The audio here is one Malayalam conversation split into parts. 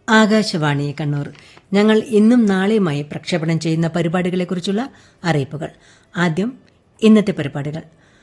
ആകാശവാണി കണ്ണൂർ ഞങ്ങൾ ഇന്നും നാളെയുമായി പ്രക്ഷേപണം ചെയ്യുന്ന പരിപാടികളെക്കുറിച്ചുള്ള അറിയിപ്പുകൾ ആദ്യം ഇന്നത്തെ പരിപാടികൾ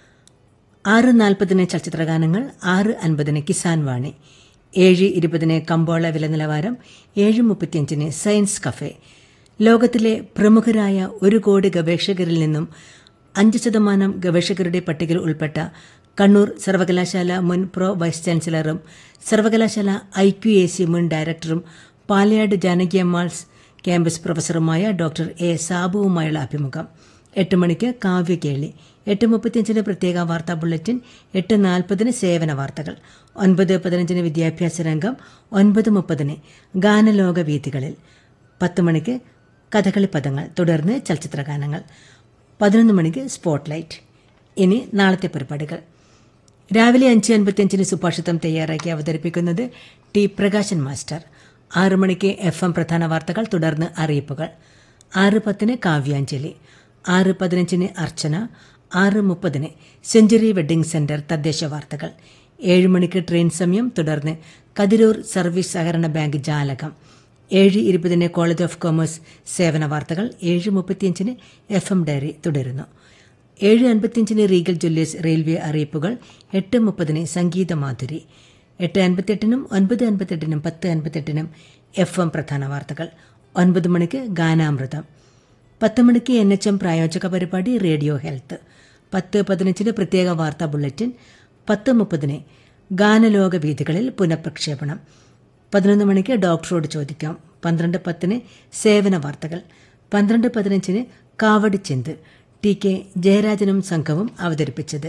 ആറ് നാൽപ്പതിന് ചലച്ചിത്രഗാനങ്ങൾ ആറ് അൻപതിന് കിസാൻ വാണി ഏഴ് ഇരുപതിന് കമ്പോള വില നിലവാരം ഏഴ് മുപ്പത്തിയഞ്ചിന് സയൻസ് കഫേ ലോകത്തിലെ പ്രമുഖരായ ഒരു കോടി ഗവേഷകരിൽ നിന്നും അഞ്ച് ശതമാനം ഗവേഷകരുടെ പട്ടികയിൽ ഉൾപ്പെട്ട കണ്ണൂർ സർവകലാശാല മുൻ പ്രോ വൈസ് ചാൻസലറും സർവകലാശാല ഐ ക്യു എ സി മുൻ ഡയറക്ടറും പാലയാട് ജാനകിയമ്മാൾസ് ക്യാമ്പസ് പ്രൊഫസറുമായ ഡോക്ടർ എ സാബുവുമായുള്ള അഭിമുഖം എട്ട് മണിക്ക് കാവ്യകേളി എട്ട് മുപ്പത്തിയഞ്ചിന് പ്രത്യേക വാർത്താ ബുള്ളറ്റിൻ എട്ട് നാൽപ്പതിന് സേവന വാർത്തകൾ ഒൻപത് പതിനഞ്ചിന് വിദ്യാഭ്യാസ രംഗം ഒൻപത് മുപ്പതിന് ഗാനലോക വീഥികളിൽ പത്ത് മണിക്ക് കഥകളി പദങ്ങൾ തുടർന്ന് ചലച്ചിത്ര ഗാനങ്ങൾ പതിനൊന്ന് മണിക്ക് സ്പോട്ട്ലൈറ്റ് ഇനി നാളത്തെ പരിപാടികൾ രാവിലെ അഞ്ച് അൻപത്തിയഞ്ചിന് സുഭാഷിതം തയ്യാറാക്കി അവതരിപ്പിക്കുന്നത് ടി പ്രകാശൻ മാസ്റ്റർ ആറ് മണിക്ക് എഫ് എം പ്രധാന വാർത്തകൾ തുടർന്ന് അറിയിപ്പുകൾ ആറ് പത്തിന് കാവ്യാഞ്ജലി ആറ് പതിനഞ്ചിന് അർച്ചന ആറ് മുപ്പതിന് സെഞ്ചുറി വെഡ്ഡിംഗ് സെന്റർ തദ്ദേശ വാർത്തകൾ ഏഴ് മണിക്ക് ട്രെയിൻ സമയം തുടർന്ന് കതിരൂർ സർവീസ് സഹകരണ ബാങ്ക് ജാലകം ഏഴ് ഇരുപതിന് കോളേജ് ഓഫ് കൊമേഴ്സ് സേവന വാർത്തകൾ ഏഴ് മുപ്പത്തിയഞ്ചിന് എഫ് എം ഡയറി തുടരുന്നു ഏഴ് അൻപത്തിയഞ്ചിന് റീഗൽ ജ്വല്ലേഴ്സ് റെയിൽവേ അറിയിപ്പുകൾ എട്ട് മുപ്പതിന് സംഗീത മാധുരി എട്ട് അൻപത്തെട്ടിനും ഒൻപത് അൻപത്തെട്ടിനും പത്ത് അൻപത്തെട്ടിനും എഫ് എം പ്രധാന വാർത്തകൾ ഒൻപത് മണിക്ക് ഗാനാമൃതം പത്ത് മണിക്ക് എൻ എച്ച് എം പ്രായോജക പരിപാടി റേഡിയോ ഹെൽത്ത് പത്ത് പതിനഞ്ചിന് പ്രത്യേക വാർത്താ ബുള്ളറ്റിൻ പത്ത് മുപ്പതിന് ഗാനലോക വീഥികളിൽ പുനഃപ്രക്ഷേപണം പതിനൊന്ന് മണിക്ക് ഡോക്ടറോട് ചോദിക്കാം പന്ത്രണ്ട് പത്തിന് സേവന വാർത്തകൾ പന്ത്രണ്ട് പതിനഞ്ചിന് കാവടി ചിന്ത് ടി കെ ജയരാജനും സംഘവും അവതരിപ്പിച്ചത്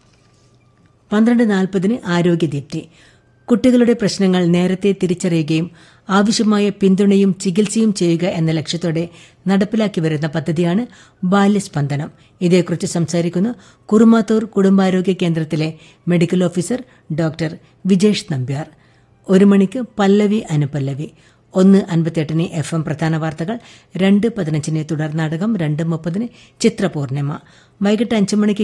പന്ത്രണ്ട് നാൽപ്പതിന് ആരോഗ്യദീപ്തി കുട്ടികളുടെ പ്രശ്നങ്ങൾ നേരത്തെ തിരിച്ചറിയുകയും ആവശ്യമായ പിന്തുണയും ചികിത്സയും ചെയ്യുക എന്ന ലക്ഷ്യത്തോടെ നടപ്പിലാക്കി വരുന്ന പദ്ധതിയാണ് ബാല്യസ്പന്ദനം ഇതേക്കുറിച്ച് സംസാരിക്കുന്ന കുറുമാത്തൂർ കുടുംബാരോഗ്യ കേന്ദ്രത്തിലെ medical officer doctor Vijesh Nambiar ഒരു മണിക്ക് പല്ലവി അനുപല്ലവി ഒന്ന് അൻപത്തിയെട്ടിന് എഫ് എം പ്രധാന വാർത്തകൾ രണ്ട് പതിനഞ്ചിന് തുടർ നാടകം രണ്ട് മുപ്പതിന് ചിത്രപൂർണിമ വൈകിട്ട് അഞ്ചു മണിക്ക്